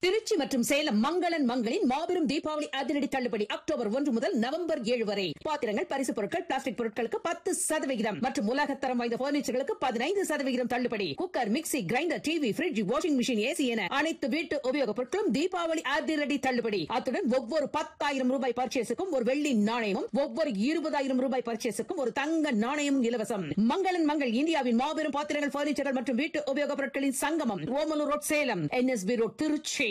திருச்சி மற்றும் சேலம் மங்களன் மங்களின் மாபெரும் தீபாவளி அதிரடி தள்ளுபடி அக்டோபர் ஒன்று முதல் நவம்பர் ஏழு வரை பாத்திரங்கள் பரிசு பொருட்கள் பிளாஸ்டிக் பொருட்களுக்கு பத்து சதவிகிதம் மற்றும் உலகத்தரம் வாய்ந்த பர்னிச்சர்களுக்கு பதினைந்து சதவிகிதம் தள்ளுபடி cooker mixie grinder TV fridge washing machine AC என அனைத்து வீட்டு உபயோகப் பொருட்களும் தீபாவளி அதிரடி தள்ளுபடி அத்துடன் ஒவ்வொரு பத்தாயிரம் ரூபாய் பர்ச்சேஸுக்கும் ஒரு வெள்ளி நாணயமும் ஒவ்வொரு இருபதாயிரம் ரூபாய் பர்ச்சேஸுக்கும் ஒரு தங்க நாணயமும் இலவசம் மங்களன் மங்கள் இந்தியாவின் மாபெரும் பாத்திரங்கள் பர்னிச்சர்கள் மற்றும் வீட்டு உபயோகப் பொருட்களின் சங்கமம் Omalur road Salem NSB road Trichy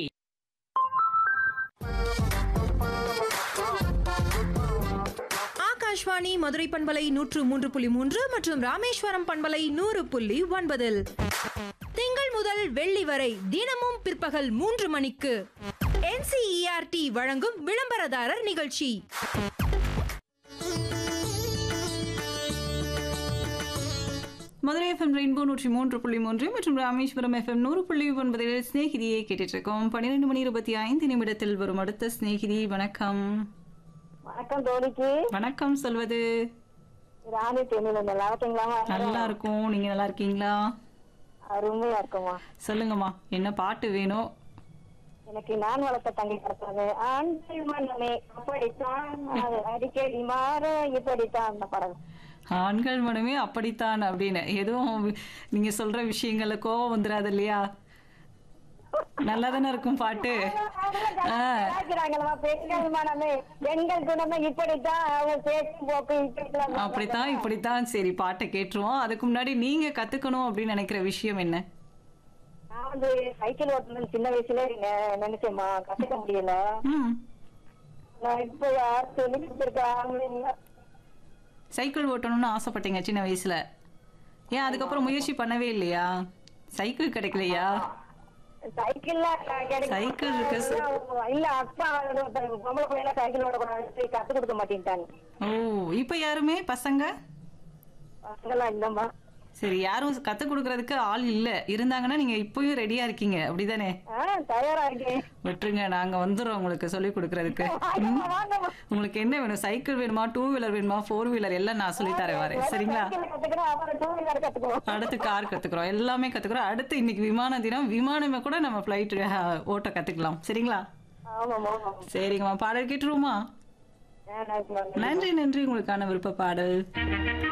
Akashvani Madurai பண்பலை நூற்று மூன்று புள்ளி மூன்று மற்றும் ராமேஸ்வரம் பண்பலை நூறு புள்ளி ஒன்பதில் திங்கள் முதல் வெள்ளி வரை தினமும் பிற்பகல் மூன்று மணிக்கு என்சிஇஆர்டி வழங்கும் விளம்பரதாரர் நிகழ்ச்சி மதுரை எஃப்எம் ரெயின்போ நூற்றி மூன்று புள்ளி மூன்று மற்றும் ராமேஸ்வரம் எஃப்எம் நூறு புள்ளி ஒன்பதில் ஸ்நேகிதியை கேட்டுட்டு இருக்கோம் பன்னிரெண்டு மணி இருபத்தி ஐந்து நிமிடத்தில் வரும் அடுத்த ஸ்நேகிதி வணக்கம் வணக்கம் தோழிக்கு வணக்கம் சொல்வது ராணி தென்னில நல்லா இருக்கீங்களாமா நல்லா இருக்கும் நீங்க நல்லா இருக்கீங்களா அருமையா இருக்குமா சொல்லுங்கம்மா என்ன பாட்டு வேணும் எனக்கு நான் வளர்த்த தங்கை கிடக்காது ஆண்கள் மனமே அப்படித்தான் அது அடிக்கடி மாற இப்படித்தான் அந்த படம் ஆண்கள் மனமே அப்படித்தான் அப்படின்னு எதுவும் நீங்க சொல்ற விஷயங்கள்ல கோவம் வந்துடாது இல்லையா நல்லா தானே இருக்கும் பாட்டு ஆ கேட்கிறாங்களா பெண்கள் மனமே பெண்கள் குணமே இப்படித்தான் அவங்க பேசும் போக்கு இப்படித்தான் அப்படித்தான் இப்படித்தான் சரி பாட்டை கேட்டுருவோம் அதுக்கு முன்னாடி நீங்க கத்துக்கணும் அப்படின்னு நினைக்கிற விஷயம் என்ன நான் வந்து சைக்கிள் ஓட்டணும் சின்ன வயசுல நெ- நினைச்சேம்மா கத்துக்க முடியல ம் நான் இப்ப யார் சொல்லி கொடுத்துருக்காங்க சைக்கிள் ஓட்டணும்னு ஆசைப்பட்டீங்க சின்ன வயசுல ஏன் அதுக்கப்புறம் முயற்சி பண்ணவே இல்லையா சைக்கிள் கிடைக்கலையா சைக்கிள்ல கிடைக்கும். சைக்கிள் இருக்கு சார். இல்ல அப்பா ஒருத்தர் பொம்பளை பிள்ளைல சைக்கிள் ஓடக்கூடாது கத்து கொடுக்க மாட்டேன்ட்டாங்க ஓ இப்போ யாருமே பசங்க பசங்களாம் இல்லம்மா சரி யாரும் கத்து கொடுக்கறதுக்கு ஆள் இல்ல இருந்தாங்கன்னா நீங்க இப்பயும் ரெடியா இருக்கீங்க அப்படிதானே ஆஹ் தயாரா இருக்கேன் விட்டுருங்க நாங்க வந்துடுறோம் உங்களுக்கு சொல்லி கொடுக்கறதுக்கு வாங்கம்மா, வாங்கம்மா. உங்களுக்கு என்ன வேணும் சைக்கிள் வேணுமா டூ வீலர் வேணுமா ஃபோர் வீலர் எல்லாம் நான் சொல்லி தரேன் வரேன் சரிங்களா சைக்கிள் கத்துக்கிறோம் அப்புறம் டூ வீலர் கத்துக்குவோம் அடுத்து கார் கத்துக்கிறோம் எல்லாமே கத்துக்கிறோம் அடுத்து இன்னைக்கு விமான தினம் விமானமே கூட நம்ம ஃபிளைட் ஓட்ட கத்துக்கலாம் சரிங்களா ஆமாம்மா ஆமாம் சரிங்கம்மா பாடல் கேட்டுருவோமா ஆ, நான் இப்ப நன்றி நன்றி உங்களுக்கான விருப்ப பாடல்